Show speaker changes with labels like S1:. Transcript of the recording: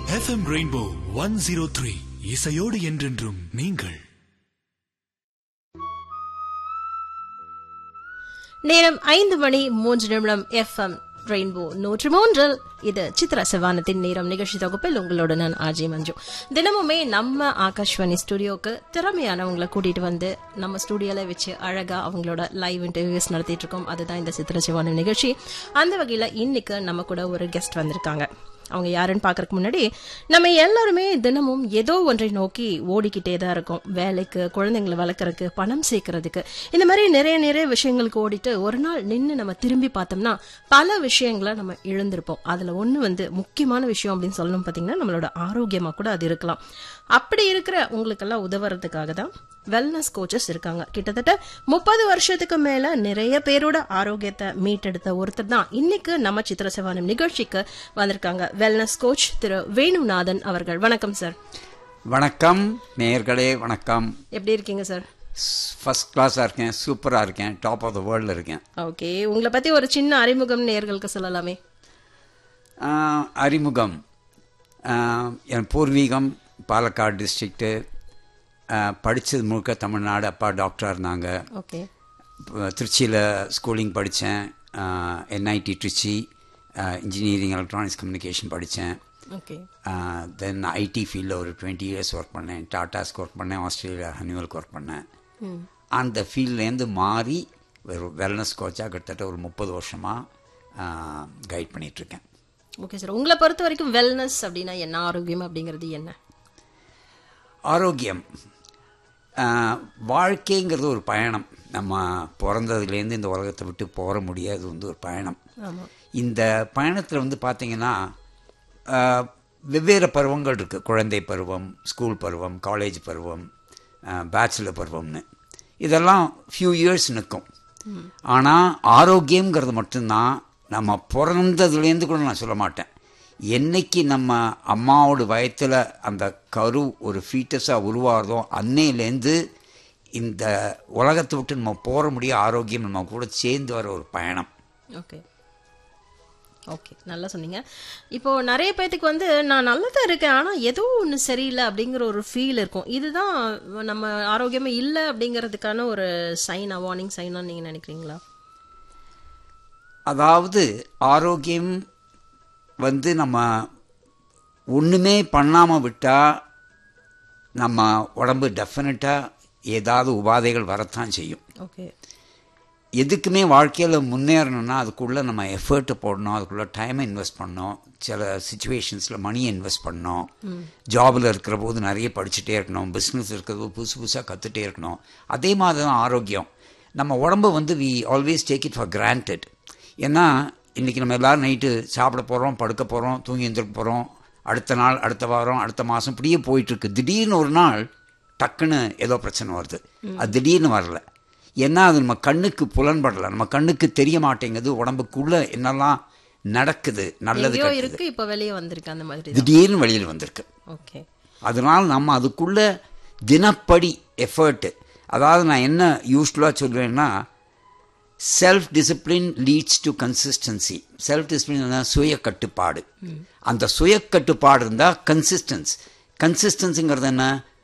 S1: FM rainbow one zero three இசையோடு என்றென்றும் நீங்கள்
S2: நேரம் ஐந்து மணி மூன்று நிமிடம் எஃப்எம் ரெயின்போ நூற்று மூன்றில் இது சித்ரா சிவானத்தின் நேரம் நிகழ்ச்சி தொகுப்பில் உங்களோட நான் ஆஜி மஞ்சு தினமுமே நம்ம ஆகாஷ்வாணி ஸ்டுடியோக்கு திறமையானவங்களை கூட்டிட்டு வந்து நம்ம ஸ்டுடியோல வச்சு அழகா அவங்களோட லைவ் இன்டர்வியூஸ் நடத்திட்டு இருக்கோம் அதுதான் இந்த சித்ரா சிவானம் நிகழ்ச்சி அந்த வகையில இன்னைக்கு நம்ம கூட ஒரு கெஸ்ட் வந்திருக்காங்க அவங்க யாருன்னு பாக்கறதுக்கு முன்னாடி நம்ம எல்லாருமே தினமும் ஏதோ ஒன்றை நோக்கி ஓடிக்கிட்டே தான் இருக்கோம் வேலைக்கு குழந்தைங்களை வளர்க்கறதுக்கு பணம் சேர்க்கறதுக்கு இந்த மாதிரி நிறைய நிறைய விஷயங்களுக்கு ஓடிட்டு ஒரு நாள் நின்று நம்ம திரும்பி பார்த்தோம்னா பல விஷயங்களை நம்ம இழந்திருப்போம் அதுல ஒண்ணு வந்து முக்கியமான விஷயம் அப்படின்னு சொல்லணும் பாத்தீங்கன்னா நம்மளோட ஆரோக்கியமா கூட அது இருக்கலாம் அப்படி இருக்கிற உங்களுக்கெல்லாம் உதவுறதுக்காக தான் வெல்னஸ் கோச்சஸ் இருக்காங்க கிட்டத்தட்ட முப்பது வருஷத்துக்கு மேல நிறைய பேரோட ஆரோக்கியத்தை மீட்டெடுத்த ஒருத்தர் தான் இன்னைக்கு நம்ம சித்திரசவானம் நிகழ்ச்சிக்கு வந்திருக்காங்க வெல்னஸ் கோச் திரு வேணுநாதன் அவர்கள் வணக்கம் சார்
S3: வணக்கம் நேயர்களே வணக்கம்
S2: எப்படி இருக்கீங்க சார்
S3: ஃபர்ஸ்ட் கிளாஸாக இருக்கேன் சூப்பராக இருக்கேன் டாப் ஆஃப் த வேர்ல்டில் இருக்கேன்
S2: ஓகே உங்களை பத்தி ஒரு சின்ன அறிமுகம் நேர்களுக்கு சொல்லலாமே
S3: ஆஹ், அறிமுகம் ஆஹ், என் பூர்வீகம் பாலக்காடு டிஸ்ட்ரிக்ட்டு படித்தது முழுக்க தமிழ்நாடு அப்பா டாக்டராக இருந்தாங்க
S2: ஓகே
S3: திருச்சியில் ஸ்கூலிங் படித்தேன் NIT Trichy engineering electronics communication படித்தேன்
S2: ஓகே
S3: தென் ஐடி ஃபீல்டில் ஒரு டுவெண்ட்டி இயர்ஸ் ஒர்க் பண்ணேன் டாட்டாஸ்க்கு ஒர்க் பண்ணேன் ஆஸ்திரேலியா ஹனிவலுக்கு ஒர்க் பண்ணேன் அந்த ஃபீல்ட்லேருந்து மாறி ஒரு வெல்னஸ் கோச்சாக கிட்டத்தட்ட ஒரு முப்பது வருஷமாக கைட் பண்ணிகிட்ருக்கேன்
S2: ஓகே சார் உங்களை பொறுத்த வரைக்கும் வெல்னஸ் அப்படின்னா என்ன ஆரோக்கியம் அப்படிங்கிறது என்ன
S3: ஆரோக்கியம் ஆஹ், வாழ்க்கைங்கிறது ஒரு பயணம் நம்ம பிறந்ததுலேருந்து இந்த உலகத்தை விட்டு போற முடியாது வந்து ஒரு பயணம்
S2: ஆமா
S3: இந்த பயணத்தில் வந்து பார்த்தீங்கன்னா ஆஹ், வெவ்வேறு பருவங்கள் இருக்குது குழந்தை பருவம் ஸ்கூல் பருவம் காலேஜ் பருவம் பேச்சுலர் பருவம்னு இதெல்லாம் ஃபியூ இயர்ஸ் நிற்கும் ஆனால் ஆரோக்கியங்கிறது மட்டும்தான் நம்ம பிறந்ததுலேருந்து கூட நான் சொல்ல மாட்டேன் என்னைக்கு நம்ம அம்மாவோட வயத்தில் அந்த கரு ஒரு ஃபீட்டஸாக உருவாகிறதோ அன்னையிலேருந்து இந்த உலகத்தை விட்டு நம்ம போற முடிய ஆரோக்கியம் நம்ம கூட சேர்ந்து வர ஒரு பயணம்
S2: ஓகே ஓகே நல்லா சொன்னீங்க இப்போ நிறைய பேத்துக்கு வந்து நான் நல்லதா இருக்கேன் ஆனா ஏதோ ஒண்ணு சரியில்லை அப்படிங்கிற ஒரு ஃபீல் இருக்கும் இதுதான் நம்ம ஆரோக்கியமே இல்லை அப்படிங்கிறதுக்கான ஒரு சைனா வார்னிங் சைனா நீங்க நினைக்கிறீங்களா
S3: அதாவது ஆரோக்கியம் வந்து நம்ம ஒன்றுமே பண்ணாமல் விட்டால் நம்ம உடம்பு டெஃபினட்டாக ஏதாவது உபாதைகள் வரத்தான் செய்யும்
S2: ஓகே
S3: எதுக்குமே வாழ்க்கையில் முன்னேறணும்னா அதுக்குள்ளே நம்ம எஃபர்ட் போடணும் அதுக்குள்ளே டைமை இன்வெஸ்ட் பண்ணணும் சில சுச்சுவேஷன்ஸில் மணியை இன்வெஸ்ட் பண்ணணும் ஜாபில் இருக்கிற போது நிறைய படிச்சுட்டே இருக்கணும் பிஸ்னஸ் இருக்கிற போது புதுசு புதுசாக கற்றுட்டே இருக்கணும் அதே மாதிரி தான் ஆரோக்கியம் நம்ம உடம்பு வந்து we always take it for granted ஏன்னா இன்றைக்கி நம்ம எல்லோரும் நைட்டு சாப்பிட போகிறோம் படுக்க போகிறோம் தூங்கி எழுந்திருக்க போகிறோம் அடுத்த நாள் அடுத்த வாரம் அடுத்த மாதம் இப்படியே போயிட்டுருக்கு திடீர்னு ஒரு நாள் டக்குன்னு ஏதோ பிரச்சனை வருது அது திடீர்னு வரல ஏன்னா அது நம்ம கண்ணுக்கு புலன்படலை நம்ம கண்ணுக்கு தெரிய மாட்டேங்குது உடம்புக்குள்ள என்னெல்லாம் நடக்குது நல்லது
S2: எங்கேயோ
S3: கெட்டது.
S2: இருக்கு இப்ப வெளியே வந்திருக்கு அந்த மாதிரி
S3: திடீர்னு வெளியில் வந்திருக்கு
S2: ஓகே
S3: அதனால் நம்ம அதுக்குள்ள தினப்படி எஃபர்ட்டு அதாவது நான் என்ன யூஸ்ஃபுல்லாக சொல்லுவேன்னா self discipline leads to consistency self discipline சுய கட்டுப்பாடு அந்த சுய கட்டுப்பாடு இருந்தால் கன்சிஸ்டன்ஸ் கன்சிஸ்டன்ஸுங்கிறது என்ன